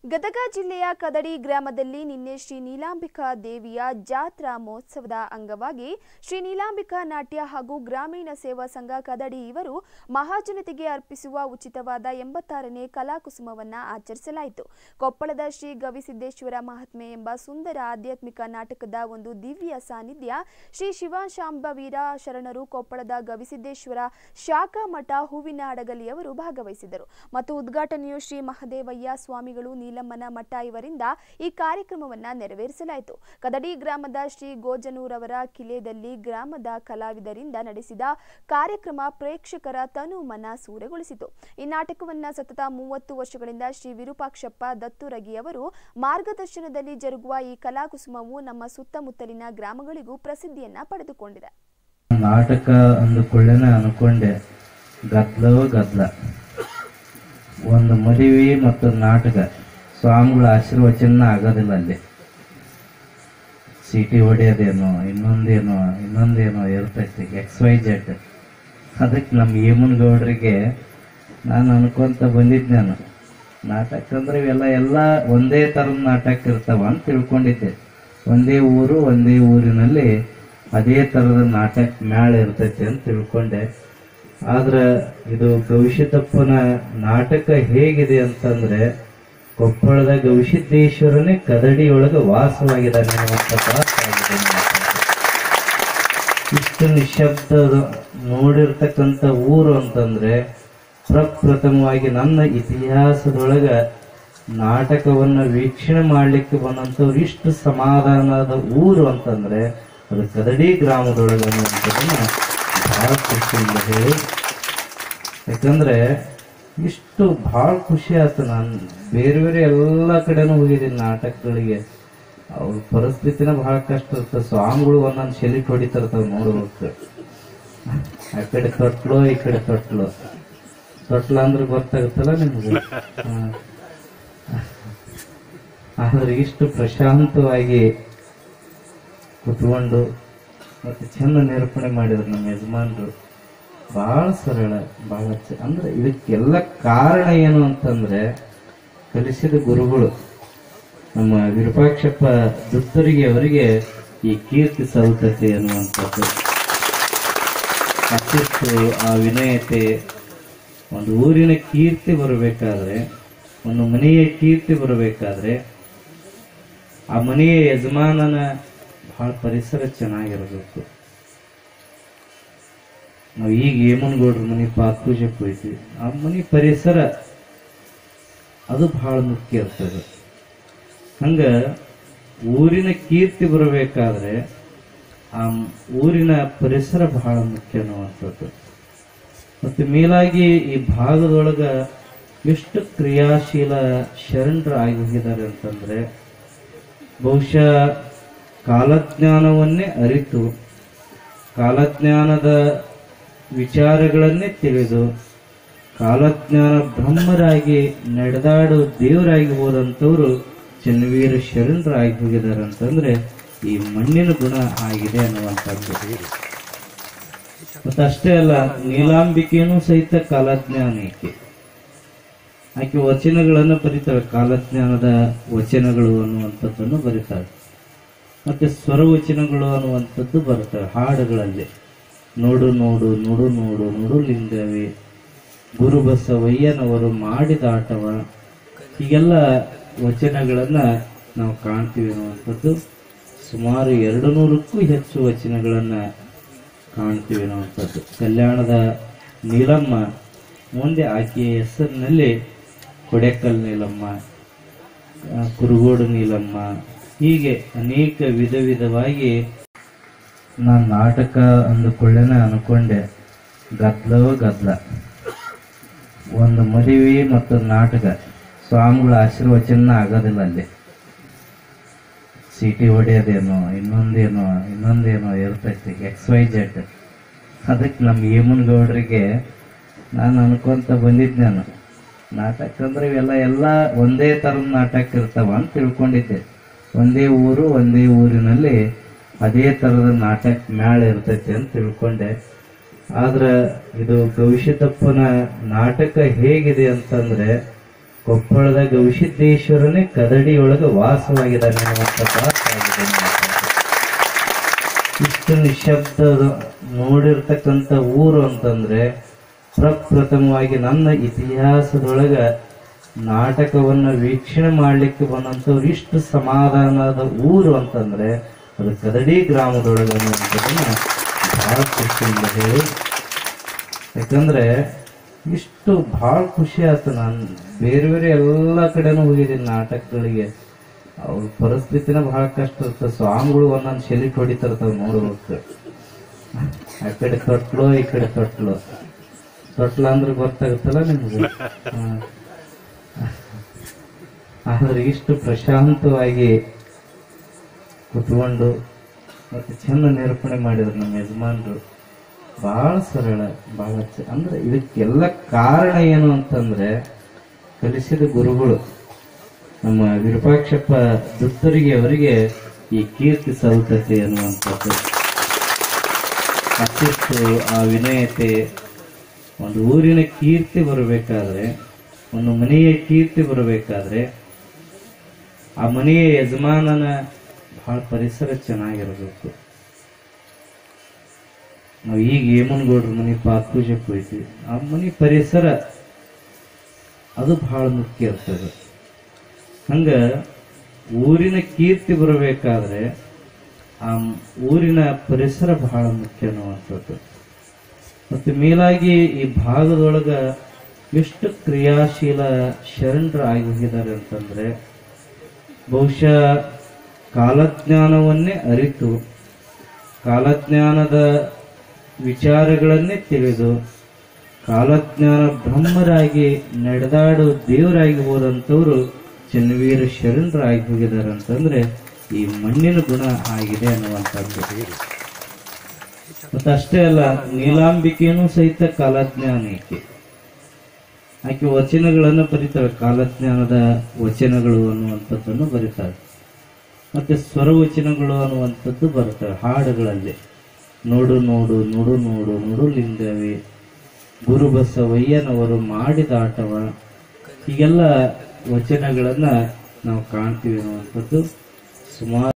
ಗದಗ ಜಿಲ್ಲೆಯ ಕದಡಿ ಗ್ರಾಮದಲ್ಲಿ ನಿನ್ನೆ ಶ್ರೀ ನೀಲಾಂಬಿಕಾ ದೇವಿಯ ಜಾತ್ರಾ ಮಹೋತ್ಸವದ ಅಂಗವಾಗಿ ಶ್ರೀ ನೀಲಾಂಬಿಕಾ ನಾಟ್ಯ ಹಾಗೂ ಗ್ರಾಮೀಣ ಸೇವಾ ಸಂಘ ಕದಡಿ ಇವರು ಮಹಾಜನತೆಗೆ ಅರ್ಪಿಸುವ ಉಚಿತವಾದ ಎಂಬತ್ತಾರನೇ ಕಲಾಕುಸುಮವನ್ನ ಆಚರಿಸಲಾಯಿತು ಕೊಪ್ಪಳದ ಶ್ರೀ ಗವಿಸಿದ್ದೇಶ್ವರ ಮಹಾತ್ಮೆ ಎಂಬ ಸುಂದರ ಆಧ್ಯಾತ್ಮಿಕ ನಾಟಕದ ಒಂದು ದಿವ್ಯ ಸಾನ್ನಿಧ್ಯ ಶ್ರೀ ಶಿವಶಾಂಬವೀರ ಶರಣರು ಕೊಪ್ಪಳದ ಗವಿಸಿದ್ದೇಶ್ವರ ಶಾಖಾ ಮಠ ಹೂವಿನ ಹಡಗಲಿಯವರು ಭಾಗವಹಿಸಿದರು ಮತ್ತು ಉದ್ಘಾಟನೆಯು ಶ್ರೀ ಮಹದೇವಯ್ಯ ಸ್ವಾಮಿಗಳು ನೀಲಮ್ಮನ ಮಠ ಇವರಿಂದ ಈ ಕಾರ್ಯಕ್ರಮವನ್ನ ನೆರವೇರಿಸಲಾಯಿತು ಕದಡಿ ಗ್ರಾಮದ ಶ್ರೀ ಗೋಜನೂರವರ ಕಿಲೆದಲ್ಲಿ ಗ್ರಾಮದ ಕಲಾವಿದರಿಂದ ನಡೆಸಿದ ಕಾರ್ಯಕ್ರಮ ಪ್ರೇಕ್ಷಕರ ತನು ಮನ ಸೂರೆಗೊಳಿಸಿತು ಈ ನಾಟಕವನ್ನ ಸತತ ಮೂವತ್ತು ವರ್ಷಗಳಿಂದ ಶ್ರೀ ವಿರೂಪಾಕ್ಷಪ್ಪ ದತ್ತುರಗಿ ಅವರು ಮಾರ್ಗದರ್ಶನದಲ್ಲಿ ಜರುಗುವ ಈ ಕಲಾಕುಸುಮವು ನಮ್ಮ ಸುತ್ತಮುತ್ತಲಿನ ಗ್ರಾಮಗಳಿಗೂ ಪ್ರಸಿದ್ಧಿಯನ್ನ ಪಡೆದುಕೊಂಡಿದೆ ನಾಟಕ ಅಂದುಕೊಳ್ಳೇನೆ ಅನ್ಕೊಂಡೆ ಗದ್ಲವ ಗದ್ಲ ಒಂದು ಮದುವೆ ಮತ್ತು ನಾಟಕ ಸ್ವಾಮಿಗಳ ಆಶೀರ್ವಚನ ಆಗೋದಿಲ್ಲ ಅಲ್ಲಿ ಸಿಟಿ ಹೊಡೆಯೋದೇನೋ ಇನ್ನೊಂದೇನೋ ಇನ್ನೊಂದೇನೋ ಇರ್ತೈತಿ ಎಕ್ಸ್ ವೈ ಜೆಡ್ ಅದಕ್ಕೆ ನಮ್ಮ ಹೇಮನ್ ಗೌಡ್ರಿಗೆ ನಾನು ಅನ್ಕೊಂತ ಬಂದಿದ್ದೆ ನಾನು ನಾಟಕ ಅಂದ್ರೆ ಇವೆಲ್ಲ ಎಲ್ಲ ಒಂದೇ ಥರದ ನಾಟಕ ಇರ್ತಾವ ಅಂತ ತಿಳ್ಕೊಂಡಿದ್ದೆ ಒಂದೇ ಊರು ಒಂದೇ ಊರಿನಲ್ಲಿ ಅದೇ ಥರದ ನಾಟಕ ಮ್ಯಾಳ ಇರ್ತೈತಿ ಅಂತ ತಿಳ್ಕೊಂಡೆ ಆದ್ರೆ ಇದು ಗವಿಸಿದ್ದಪ್ಪನ ನಾಟಕ ಹೇಗಿದೆ ಅಂತಂದ್ರೆ ಕೊಪ್ಪಳದ ಗವಿಸಿದ್ದೇಶ್ವರನೇ ಕದಡಿಯೊಳಗೆ ವಾಸವಾಗಿದ್ದಾನೆ ಅನ್ನುವಂಥದ್ದು ಆಗಿದೆ ನಾಟಕ. ಇಷ್ಟು ನಿಶಬ್ದ ನೋಡಿರ್ತಕ್ಕಂಥ ಊರು ಅಂತಂದ್ರೆ ಪ್ರಪ್ರಥಮವಾಗಿ ನನ್ನ ಇತಿಹಾಸದೊಳಗ ನಾಟಕವನ್ನ ವೀಕ್ಷಣೆ ಮಾಡ್ಲಿಕ್ಕೆ ಬಂದಂಥವ್ರು ಇಷ್ಟು ಸಮಾಧಾನದ ಊರು ಅಂತಂದ್ರೆ ಅದು ಕದಡಿ ಗ್ರಾಮದೊಳಗ ಅನ್ನುವಂಥದ್ದನ್ನ ಬಹಳ ಖುಷಿಯಿಂದ ಹೇಳಿ ಯಾಕಂದ್ರೆ ಇಷ್ಟು ಬಹಳ ಖುಷಿ ಆಯ್ತು ನಾನು ಬೇರೆ ಬೇರೆ ಎಲ್ಲ ಕಡೆನೂ ಹೋಗಿದ್ದೀನಿ ನಾಟಕಗಳಿಗೆ ಅವ್ರ ಪರಿಸ್ಥಿತಿನ ಬಹಳ ಕಷ್ಟ ಇರ್ತದೆ ಸ್ವಾಮಿಗಳು ಒಂದೊಂದು ಶೆಲಿಟ್ ಹೊಡಿತಿರ್ತಾವ ನೋಡ್ಬೇಕು ಆ ಕಡೆ ತೊಟ್ಲು ಈ ಕಡೆ ತೊಟ್ಲು ತೊಟ್ಲ ಅಂದ್ರೆ ಗೊತ್ತಾಗುತ್ತಲ್ಲ ನಿಮ್ಗೆ ಹ್ಮ್. ಆದ್ರೆ ಇಷ್ಟು ಪ್ರಶಾಂತವಾಗಿ ಕುತ್ಕೊಂಡು ಮತ್ತೆ ಚಂದ ನಿರೂಪಣೆ ಮಾಡಿದ್ರು ನಮ್ಮ ಯಜಮಾನ್ರು ಬಹಳ ಸರಳ ಬಹಳ ಚ- ಅಂದ್ರೆ ಇದಕ್ಕೆಲ್ಲ ಕಾರಣ ಏನು ಅಂತಂದ್ರೆ ಕಲಿಸಿದ ಗುರುಗಳು ನಮ್ಮ ವಿರೂಪಾಕ್ಷಪ್ಪ ದುತ್ತರಿಗೆ ಅವರಿಗೆ ಈ ಕೀರ್ತಿ ಸೌತತೆ ಅನ್ನುವಂಥದ್ದು ಅಶಿಸ್ತು ಆ ವಿನಯತೆ ಒಂದು ಊರಿನ ಕೀರ್ತಿ ಬರಬೇಕಾದ್ರೆ ಒಂದು ಮನೆಯ ಕೀರ್ತಿ ಬರಬೇಕಾದ್ರೆ ಆ ಮನೆಯ ಯಜಮಾನನ ಬಹಳ ಪರಿಸರ ಚೆನ್ನಾಗಿರಬೇಕು ನಾವು ಈಗ ಹೇಮನಗೌಡ್ರ ಮನೆ ಪಾತ್ಪೂಜೆಗೆ ಹೋಯ್ತೀವಿ ಆ ಮನೆ ಪರಿಸರ ಅದು ಬಹಳ ಮುಖ್ಯ ಇರ್ತದೆ ಹಂಗ ಊರಿನ ಕೀರ್ತಿ ಬರಬೇಕಾದ್ರೆ ಆ ಊರಿನ ಪರಿಸರ ಬಹಳ ಮುಖ್ಯ ಅನ್ನುವಂಥದ್ದು ಮತ್ತೆ ಮೇಲಾಗಿ ಈ ಭಾಗದೊಳಗ ಎಷ್ಟು ಕ್ರಿಯಾಶೀಲ ಶರಣರು ಆಗಿ ಹೋಗಿದ್ದಾರೆ ಅಂತಂದ್ರೆ ಬಹುಶಃ ಕಾಲಜ್ಞಾನವನ್ನೇ ಅರಿತು ಕಾಲಜ್ಞಾನದ ವಿಚಾರಗಳನ್ನೇ ತಿಳಿದು ಕಾಲಜ್ಞಾನ ಬ್ರಹ್ಮರಾಗಿ ನಡೆದಾಡು ದೇವರಾಗಿ ಹೋದಂಥವ್ರು ಚನ್ನವೀರ ಶರಣರಾಗಿ ಹೋಗಿದ್ದಾರೆ ಅಂತಂದ್ರೆ ಈ ಮಣ್ಣಿನ ಗುಣ ಆಗಿದೆ ಅನ್ನುವಂಥದ್ದು ಮತ್ತೆ ಅಷ್ಟೇ ಅಲ್ಲ ನೀಲಾಂಬಿಕೆಯೂ ಸಹಿತ ಕಾಲಜ್ಞಾನ ಈಕೆ ಆಕೆ ವಚನಗಳನ್ನು ಬರೀತಾಳೆ ಕಾಲಜ್ಞಾನದ ವಚನಗಳು ಅನ್ನುವಂಥದ್ದನ್ನು ಬರೀತಾಳೆ ಮತ್ತೆ ಸ್ವರವಚನಗಳು ಅನ್ನುವಂಥದ್ದು ಬರ್ತವೆ ಹಾಡುಗಳಲ್ಲಿ ನೋಡು ನೋಡು ನುಡು ನೋಡು ನುಡು ಲಿಂಗವೇ ಗುರು ಬಸವಯ್ಯನವರು ಮಾಡಿದ ಆಟವ ಹೀಗೆಲ್ಲ ವಚನಗಳನ್ನ ನಾವು ಕಾಣ್ತೀವಿ ಅನ್ನುವಂಥದ್ದು ಸುಮಾರು ಎರಡು ನೂರಕ್ಕೂ ಹೆಚ್ಚು ವಚನಗಳನ್ನ ಕಾಣ್ತೀವಿ ಅನ್ನುವಂಥದ್ದು ಕಲ್ಯಾಣದ ನೀಲಮ್ಮ ಮುಂದೆ ಆಕೆಯ ಹೆಸರಿನಲ್ಲಿ ಕೊಡೆಕಲ್ ನೀಲಮ್ಮ ಆ, ಕುರುಗೋಡು ನೀಲಮ್ಮ ಹೀಗೆ ಅನೇಕ ವಿಧ ವಿಧವಾಗಿ ನಾನು ನಾಟಕ ಅಂದುಕೊಳ್ಳೇನೆ ಅನ್ಕೊಂಡೆ ಗದ್ಲವ ಗದ್ಲ ಒಂದು ಮದುವೆ ಮತ್ತು ನಾಟಕ ಸ್ವಾಮಿಗಳ ಆಶೀರ್ವಚನ ಆಗೋದಿಲ್ಲ ಅಲ್ಲಿ ಸಿಟಿ ಹೊಡೆಯೋದೇನೋ ಇನ್ನೊಂದೇನೋ ಇನ್ನೊಂದೇನೋ ಇರ್ತೈತಿ ಎಕ್ಸ್ ವೈ ಜೆಡ್ ಅದಕ್ಕೆ ನಮ್ಮ ಹೇಮನ್ ಗೌಡ್ರಿಗೆ ನಾನು ಅನ್ಕೊಂತ ಬಂದಿದ್ದೆ ನಾನು ನಾಟಕ ಅಂದ್ರೆ ಇವೆಲ್ಲ ಎಲ್ಲ ಒಂದೇ ಥರದ ನಾಟಕ ಇರ್ತಾವ ಅಂತ ತಿಳ್ಕೊಂಡಿದ್ದೆ ಒಂದೇ ಊರು ಒಂದೇ ಊರಿನಲ್ಲಿ ಅದೇ ಥರದ ನಾಟಕ ಮ್ಯಾಳ ಇರ್ತೈತಿ ಅಂತ ತಿಳ್ಕೊಂಡೆ ಆದ್ರೆ ಇದು ಗವಿಸಿದ್ದಪ್ಪನ ನಾಟಕ ಹೇಗಿದೆ ಅಂತಂದ್ರೆ ಕೊಪ್ಪಳದಾಗ ವಿಶಿದ್ದೇಶ್ವರನೇ ಕದಡಿಯೊಳಗ ವಾಸವಾಗಿದ್ದಾನೆ ಅನ್ನುವಂಥ ಭಾಸವಾಗಿದೆ ನನ್ನ ಮಾತು. ಇಷ್ಟು ನಿಶಬ್ದ ನೋಡಿರ್ತಕ್ಕಂಥ ಊರು ಅಂತಂದ್ರೆ ಪ್ರಪ್ರಥಮವಾಗಿ ನನ್ನ ಇತಿಹಾಸದೊಳಗ ನಾಟಕವನ್ನ ವೀಕ್ಷಣೆ ಮಾಡ್ಲಿಕ್ಕೆ ಬಂದಂಥವ್ರು ಇಷ್ಟು ಸಮಾಧಾನದ ಊರು ಅಂತಂದ್ರೆ ಅದು ಕದಡಿ ಗ್ರಾಮದೊಳಗ ಅನ್ನುವಂಥದ್ದನ್ನ ಬಹಳ ಖುಷಿಯಿಂದ ಹೇಳಿ ಯಾಕಂದ್ರೆ ಇಷ್ಟು ಬಹಳ ಖುಷಿ ಆಯ್ತು ನಾನು ಬೇರೆ ಬೇರೆ ಎಲ್ಲ ಕಡೆನೂ ಹೋಗಿದ್ದೀನಿ ನಾಟಕಗಳಿಗೆ ಅವ್ರ ಪರಿಸ್ಥಿತಿನ ಬಹಳ ಕಷ್ಟ ಇರ್ತದೆ ಸ್ವಾಮಿಗಳು ಒಂದೊಂದು ಶೆಲಿಟ್ ಹೊಡಿತಿರ್ತಾವ ನೋಡ್ಬೇಕು ಆ ಕಡೆ ತೊಟ್ಲು ಈ ಕಡೆ ತೊಟ್ಲು ತೊಟ್ಲ ಅಂದ್ರೆ ಗೊತ್ತಾಗುತ್ತಲ್ಲ ನಿಮ್ಗೆ ಹ್ಮ್. ಆದ್ರೆ ಇಷ್ಟು ಪ್ರಶಾಂತವಾಗಿ ಕುತ್ಕೊಂಡು ಮತ್ತೆ ಚಂದ ನಿರೂಪಣೆ ಮಾಡಿದ್ರು ನಮ್ಮ ಯಜಮಾನ್ರು ಬಹಳ ಸರಳ ಬಹಳ ಚ- ಅಂದ್ರೆ ಇದಕ್ಕೆಲ್ಲ ಕಾರಣ ಏನು ಅಂತಂದ್ರೆ ಕಲಿಸಿದ ಗುರುಗಳು ನಮ್ಮ ವಿರೂಪಾಕ್ಷಪ್ಪ ದುತ್ತರಿಗೆ ಅವರಿಗೆ ಈ ಕೀರ್ತಿ ಸಲ್ತತೆ ಅನ್ನುವಂಥದ್ದು ಅಷ್ಟಿಷ್ಟು ಆ ವಿನಯತೆ ಒಂದು ಊರಿನ ಕೀರ್ತಿ ಬರಬೇಕಾದ್ರೆ ಒಂದು ಮನೆಯ ಕೀರ್ತಿ ಬರಬೇಕಾದ್ರೆ ಆ ಮನೆಯ ಯಜಮಾನನ ಬಹಳ ಪರಿಸರ ಚೆನ್ನಾಗಿರಬೇಕು ನಾವು ಈಗ ಹೇಮನಗೌಡ್ರ ಮನೆ ಪಾತ್ ಪೂಜೆಗೆ ಹೋಯ್ತೀವಿ ಆ ಮನೆ ಪರಿಸರ ಅದು ಬಹಳ ಮುಖ್ಯ ಇರ್ತದೆ ಹಂಗ ಊರಿನ ಕೀರ್ತಿ ಬರಬೇಕಾದ್ರೆ ಆ ಊರಿನ ಪರಿಸರ ಬಹಳ ಮುಖ್ಯ ಅನ್ನುವಂಥದ್ದು ಮತ್ತೆ ಮೇಲಾಗಿ ಈ ಭಾಗದೊಳಗ ಎಷ್ಟು ಕ್ರಿಯಾಶೀಲ ಶರಣರು ಆಗಿ ಹೋಗಿದ್ದಾರೆ ಅಂತಂದ್ರೆ ಬಹುಶಃ ಕಾಲಜ್ಞಾನವನ್ನೇ ಅರಿತು ಕಾಲಜ್ಞಾನದ ವಿಚಾರಗಳನ್ನೇ ತಿಳಿದು ಕಾಲಜ್ಞಾನ ಬ್ರಹ್ಮರಾಗಿ ನಡೆದಾಡು ದೇವರಾಗಿ ಹೋದಂಥವ್ರು ಚನ್ನವೀರ ಶರಣರಾಗಿ ಹೋಗಿದ್ದಾರೆ ಅಂತಂದ್ರೆ ಈ ಮಣ್ಣಿನ ಗುಣ ಆಗಿದೆ ಅನ್ನುವಂಥದ್ದು ಮತ್ತೆ ಅಷ್ಟೇ ಅಲ್ಲ ನೀಲಾಂಬಿಕೆನೂ ಸಹಿತ ಕಾಲಜ್ಞಾನ ಈಕೆ ಆಕೆ ವಚನಗಳನ್ನು ಬರೀತಾಳೆ ಕಾಲಜ್ಞಾನದ ವಚನಗಳು ಅನ್ನುವಂಥದ್ದನ್ನು ಬರೀತಾಳೆ ಮತ್ತೆ ಸ್ವರವಚನಗಳು ಅನ್ನುವಂಥದ್ದು ಬರ್ತವೆ ಹಾಡುಗಳಲ್ಲಿ ನೋಡು ನೋಡು ನುಡು ನೋಡು ನುಡು ಲಿಂಗವೇ ಗುರು ಬಸವಯ್ಯನವರು ಮಾಡಿದ ಆಟವ ಹೀಗೆಲ್ಲ ವಚನಗಳನ್ನ ನಾವು ಕಾಣ್ತೀವಿ ಅನ್ನುವಂಥದ್ದು ಸುಮಾರು